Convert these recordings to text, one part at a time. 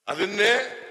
ಅದನ್ನೇ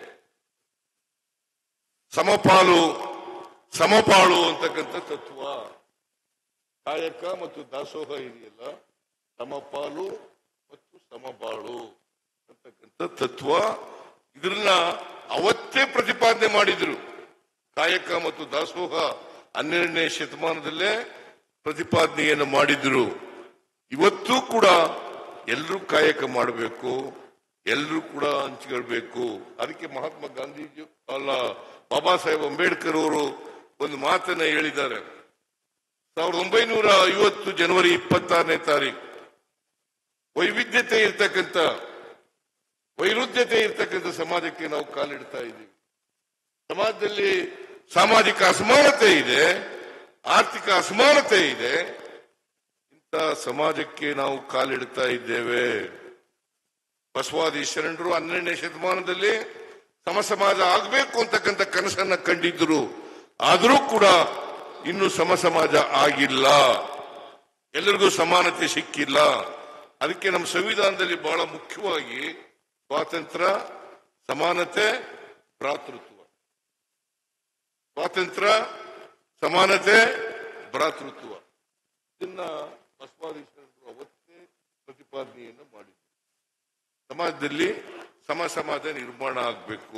ಸಮಪಾಲು ಸಮಪಾಳು ಅಂತಕ್ಕಂಥ ತತ್ವ ಕಾಯಕ ಮತ್ತು ದಾಸೋಹ ಇದೆಯಲ್ಲ ಸಮಪಾಲು ಮತ್ತು ಸಮಬಾಳು ಅಂತಕ್ಕಂಥ ತತ್ವ ಇದನ್ನ ಅವತ್ತೇ ಪ್ರತಿಪಾದನೆ ಮಾಡಿದ್ರು ಕಾಯಕ ಮತ್ತು ದಾಸೋಹ ಹನ್ನೆರಡನೇ ಶತಮಾನದಲ್ಲೇ ಪ್ರತಿಪಾದನೆಯನ್ನು ಮಾಡಿದ್ರು ಇವತ್ತು ಕೂಡ ಎಲ್ಲರೂ ಕಾಯಕ ಮಾಡಬೇಕು ಎಲ್ಲರೂ ಕೂಡ ಹಂಚಿಕೊಳ್ಬೇಕು ಅದಕ್ಕೆ ಮಹಾತ್ಮ ಗಾಂಧೀಜಿ ಅಲ್ಲ ಬಾಬಾ ಸಾಹೇಬ್ ಅಂಬೇಡ್ಕರ್ ಅವರು ಒಂದು ಮಾತನ್ನ ಹೇಳಿದ್ದಾರೆ ಸಾವಿರದ ಒಂಬೈನೂರ ಐವತ್ತು ಜನವರಿ ಇಪ್ಪತ್ತಾರನೇ ತಾರೀಕು ವೈವಿಧ್ಯತೆ ಇರ್ತಕ್ಕಂಥ ವೈರುಧ್ಯತೆ ಇರ್ತಕ್ಕಂಥ ಸಮಾಜಕ್ಕೆ ನಾವು ಕಾಲಿಡ್ತಾ ಇದ್ದೀವಿ ಸಮಾಜದಲ್ಲಿ ಸಾಮಾಜಿಕ ಅಸಮಾನತೆ ಇದೆ ಆರ್ಥಿಕ ಅಸಮಾನತೆ ಇದೆ ಇಂಥ ಸಮಾಜಕ್ಕೆ ನಾವು ಕಾಲಿಡ್ತಾ ಇದ್ದೇವೆ ಬಸವಾದಿ ಶರಣರು ಹನ್ನೆರಡನೇ ಶತಮಾನದಲ್ಲಿ ಸಮ ಸಮಾಜ ಆಗಬೇಕು ಅಂತಕ್ಕಂಥ ಕನಸನ್ನ ಕಂಡಿದ್ದರು ಆದರೂ ಕೂಡ ಇನ್ನು ಸಮ ಸಮಾಜ ಆಗಿಲ್ಲ ಎಲ್ಲರಿಗೂ ಸಮಾನತೆ ಸಿಕ್ಕಿಲ್ಲ ಅದಕ್ಕೆ ನಮ್ಮ ಸಂವಿಧಾನದಲ್ಲಿ ಬಹಳ ಮುಖ್ಯವಾಗಿ ಸ್ವಾತಂತ್ರ್ಯ ಸಮಾನತೆ ಭ್ರಾತೃತ್ವ ಸ್ವಾತಂತ್ರ್ಯ ಸಮಾನತೆ ಭ್ರಾತೃತ್ವ ಇದನ್ನ ಬಸವಾದಿ ಶರಣರು ಅವತ್ತೇ ಪ್ರತಿಪಾದನೆಯನ್ನು ಮಾಡಿದ್ರು ಸಮಾಜದಲ್ಲಿ ಸಮ ಸಮಾಜ ನಿರ್ಮಾಣ ಆಗಬೇಕು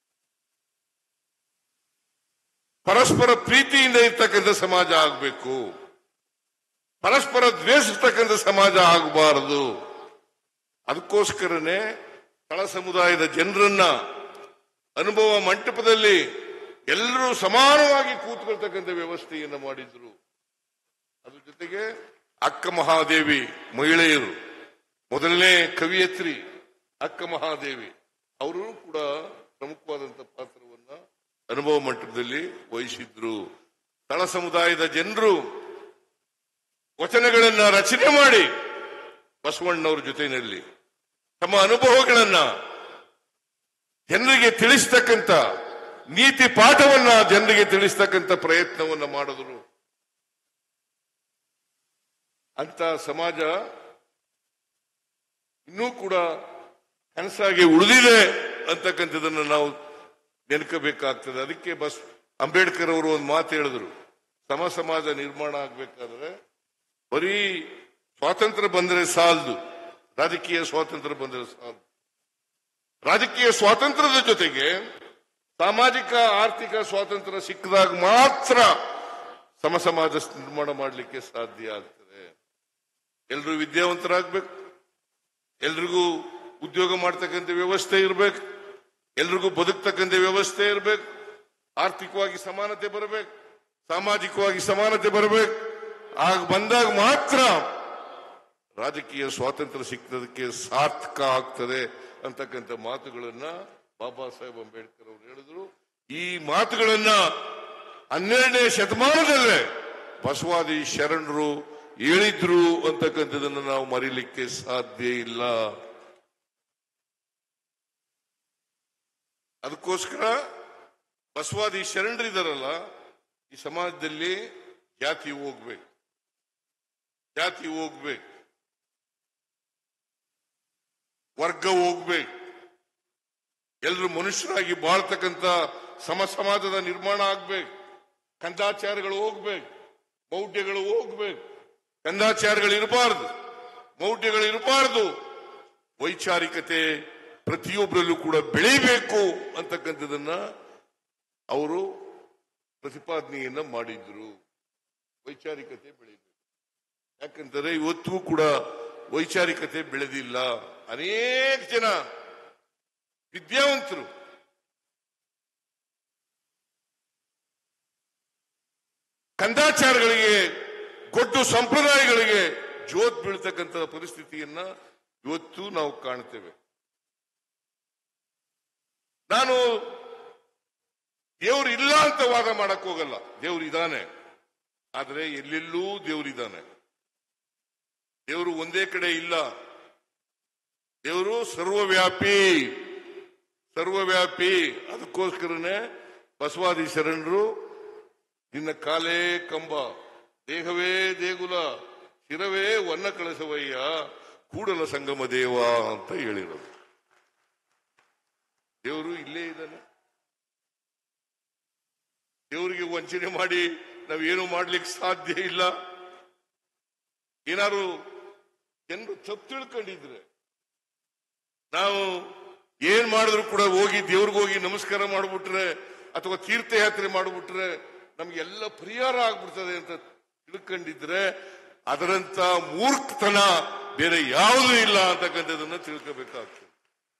ಪರಸ್ಪರ ಪ್ರೀತಿಯಿಂದ ಇರ್ತಕ್ಕಂಥ ಸಮಾಜ ಆಗಬೇಕು ಪರಸ್ಪರ ದ್ವೇಷಿಸ್ತಕ್ಕಂಥ ಸಮಾಜ ಆಗಬಾರದು ಅದಕ್ಕೋಸ್ಕರನೇ ತಳ ಸಮುದಾಯದ ಜನರನ್ನ ಅನುಭವ ಮಂಟಪದಲ್ಲಿ ಎಲ್ಲರೂ ಸಮಾನವಾಗಿ ಕೂತ್ಕೊಳ್ತಕ್ಕಂಥ ವ್ಯವಸ್ಥೆಯನ್ನು ಮಾಡಿದ್ರು ಅದ್ರ ಜೊತೆಗೆ ಅಕ್ಕ ಮಹಾದೇವಿ ಮಹಿಳೆಯರು ಮೊದಲನೇ ಕವಿಯತ್ರಿ ಅಕ್ಕ ಮಹಾದೇವಿ ಅವರು ಕೂಡ ಪ್ರಮುಖವಾದಂತ ಪಾತ್ರವನ್ನ ಅನುಭವ ಮಂಟಪದಲ್ಲಿ ವಹಿಸಿದ್ರು ತಳ ಸಮುದಾಯದ ಜನರು ವಚನಗಳನ್ನ ರಚನೆ ಮಾಡಿ ಬಸವಣ್ಣವ್ರ ಜೊತೆಯಲ್ಲಿ ತಮ್ಮ ಅನುಭವಗಳನ್ನ ಜನರಿಗೆ ತಿಳಿಸ್ತಕ್ಕಂಥ ನೀತಿ ಪಾಠವನ್ನ ಜನರಿಗೆ ತಿಳಿಸ್ತಕ್ಕಂಥ ಪ್ರಯತ್ನವನ್ನ ಮಾಡಿದ್ರು ಅಂತ ಸಮಾಜ ಇನ್ನೂ ಕೂಡ ಕನಸಾಗಿ ಉಳಿದಿದೆ ಅಂತಕ್ಕಂಥದ್ದನ್ನು ನಾವು ನೆನಕಬೇಕಾಗ್ತದೆ ಅದಕ್ಕೆ ಬಸ್ ಅಂಬೇಡ್ಕರ್ ಅವರು ಒಂದು ಮಾತು ಹೇಳಿದ್ರು ಸಮ ಸಮಾಜ ನಿರ್ಮಾಣ ಆಗ್ಬೇಕಾದ್ರೆ ಬರೀ ಸ್ವಾತಂತ್ರ್ಯ ಬಂದರೆ ಸಾಲದು ರಾಜಕೀಯ ಸ್ವಾತಂತ್ರ್ಯ ಬಂದರೆ ಸಾಲದು ರಾಜಕೀಯ ಸ್ವಾತಂತ್ರ್ಯದ ಜೊತೆಗೆ ಸಾಮಾಜಿಕ ಆರ್ಥಿಕ ಸ್ವಾತಂತ್ರ್ಯ ಸಿಕ್ಕಿದಾಗ ಮಾತ್ರ ಸಮ ಸಮಾಜ ನಿರ್ಮಾಣ ಮಾಡಲಿಕ್ಕೆ ಸಾಧ್ಯ ಆಗ್ತದೆ ಎಲ್ಲರೂ ವಿದ್ಯಾವಂತರಾಗಬೇಕು ಎಲ್ರಿಗೂ ಉದ್ಯೋಗ ಮಾಡ್ತಕ್ಕಂಥ ವ್ಯವಸ್ಥೆ ಇರಬೇಕು ಎಲ್ರಿಗೂ ಬದುಕ್ತಕ್ಕಂಥ ವ್ಯವಸ್ಥೆ ಇರಬೇಕು ಆರ್ಥಿಕವಾಗಿ ಸಮಾನತೆ ಬರಬೇಕು ಸಾಮಾಜಿಕವಾಗಿ ಸಮಾನತೆ ಬರಬೇಕು ಆಗ ಬಂದಾಗ ಮಾತ್ರ ರಾಜಕೀಯ ಸ್ವಾತಂತ್ರ್ಯ ಸಿಕ್ಕದಕ್ಕೆ ಸಾರ್ಥಕ ಆಗ್ತದೆ ಅಂತಕ್ಕಂಥ ಮಾತುಗಳನ್ನ ಬಾಬಾ ಸಾಹೇಬ್ ಅಂಬೇಡ್ಕರ್ ಅವರು ಹೇಳಿದ್ರು ಈ ಮಾತುಗಳನ್ನ ಹನ್ನೆರಡನೇ ಶತಮಾನದಲ್ಲೇ ಬಸವಾದಿ ಶರಣರು ಹೇಳಿದ್ರು ಅಂತಕ್ಕಂಥದ್ದನ್ನು ನಾವು ಮರೀಲಿಕ್ಕೆ ಸಾಧ್ಯ ಇಲ್ಲ ಅದಕ್ಕೋಸ್ಕರ ಬಸವಾದಿ ಶರಣರಿದಾರಲ್ಲ ಈ ಸಮಾಜದಲ್ಲಿ ಜಾತಿ ಹೋಗ್ಬೇಕು ಜಾತಿ ಹೋಗ್ಬೇಕು ವರ್ಗ ಹೋಗ್ಬೇಕು ಎಲ್ಲರೂ ಮನುಷ್ಯರಾಗಿ ಬಾಳ್ತಕ್ಕಂಥ ಸಮ ಸಮಾಜದ ನಿರ್ಮಾಣ ಆಗ್ಬೇಕು ಕಂದಾಚಾರಗಳು ಹೋಗ್ಬೇಕು ಮೌಢ್ಯಗಳು ಹೋಗ್ಬೇಕು ಕಂದಾಚಾರಗಳು ಇರಬಾರದು ಮೌಢ್ಯಗಳು ಇರಬಾರದು ವೈಚಾರಿಕತೆ ಪ್ರತಿಯೊಬ್ಬರಲ್ಲೂ ಕೂಡ ಬೆಳಿಬೇಕು ಅಂತಕ್ಕಂಥದನ್ನ ಅವರು ಪ್ರತಿಪಾದನೆಯನ್ನ ಮಾಡಿದ್ರು ವೈಚಾರಿಕತೆ ಬೆಳಿಬೇಕು ಯಾಕಂದರೆ ಇವತ್ತಿಗೂ ಕೂಡ ವೈಚಾರಿಕತೆ ಬೆಳೆದಿಲ್ಲ ಅನೇಕ ಜನ ವಿದ್ಯಾವಂತರು ಕಂದಾಚಾರಗಳಿಗೆ ಗೊಡ್ಡು ಸಂಪ್ರದಾಯಗಳಿಗೆ ಜೋತ್ ಬೀಳ್ತಕ್ಕಂಥ ಪರಿಸ್ಥಿತಿಯನ್ನ ಇವತ್ತು ನಾವು ಕಾಣ್ತೇವೆ ನಾನು ದೇವ್ರು ಇಲ್ಲ ಅಂತ ವಾದ ಮಾಡಕ್ ಹೋಗಲ್ಲ ದೇವ್ರು ಇದ್ದಾನೆ ಆದ್ರೆ ಎಲ್ಲೆಲ್ಲೂ ದೇವ್ರಿದ್ದಾನೆ ದೇವರು ಒಂದೇ ಕಡೆ ಇಲ್ಲ ದೇವರು ಸರ್ವವ್ಯಾಪಿ ಸರ್ವವ್ಯಾಪಿ ಅದಕ್ಕೋಸ್ಕರನೇ ಬಸವಾದಿ ಶರಣರು ನಿನ್ನ ಕಾಲೇ ಕಂಬ ದೇಹವೇ ದೇಗುಲ ಶಿರವೇ ವನ್ನ ಕಳಸವಯ್ಯ ಕೂಡಲ ಸಂಗಮ ದೇವ ಅಂತ ಹೇಳಿರೋದು ದೇವರು ಇಲ್ಲೇ ಇದ್ದಾನೆ ದೇವರಿಗೆ ವಂಚನೆ ಮಾಡಿ ನಾವೇನು ಮಾಡ್ಲಿಕ್ಕೆ ಸಾಧ್ಯ ಇಲ್ಲ ಏನಾದ್ರು ಜನರು ತಪ್ಪು ತಿಳ್ಕೊಂಡಿದ್ರೆ ನಾವು ಏನ್ ಮಾಡಿದ್ರು ಕೂಡ ಹೋಗಿ ದೇವ್ರಿಗೆ ಹೋಗಿ ನಮಸ್ಕಾರ ಮಾಡ್ಬಿಟ್ರೆ ಅಥವಾ ತೀರ್ಥಯಾತ್ರೆ ಮಾಡ್ಬಿಟ್ರೆ ನಮ್ಗೆಲ್ಲ ಪರಿಹಾರ ಆಗ್ಬಿಡ್ತದೆ ಅಂತ ತಿಳ್ಕೊಂಡಿದ್ರೆ ಅದರಂತ ಮೂರ್ಖತನ ಬೇರೆ ಯಾವುದೂ ಇಲ್ಲ ಅಂತಕ್ಕಂಥದ್ದನ್ನ ತಿಳ್ಕೋಬೇಕಾಗ್ತದೆ